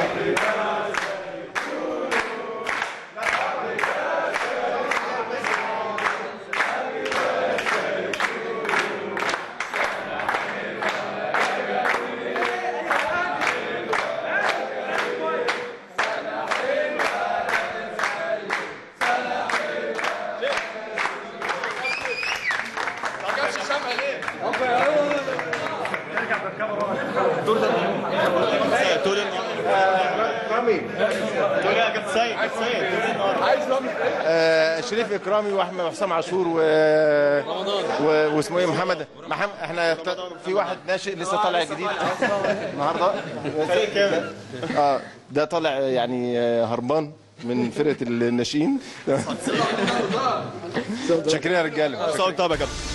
تقول رامي تقول يا كابتن سيد كابتن سيد آه شريف اكرامي واحمد حسام عاشور و... و... واسمه ايه محمد محمد احنا ت... في واحد ناشئ لسه طالع جديد النهارده فريق كامل اه ده طالع يعني آه، هربان من فرقه الناشئين شاكرين يا رجاله سؤال طب يا كابتن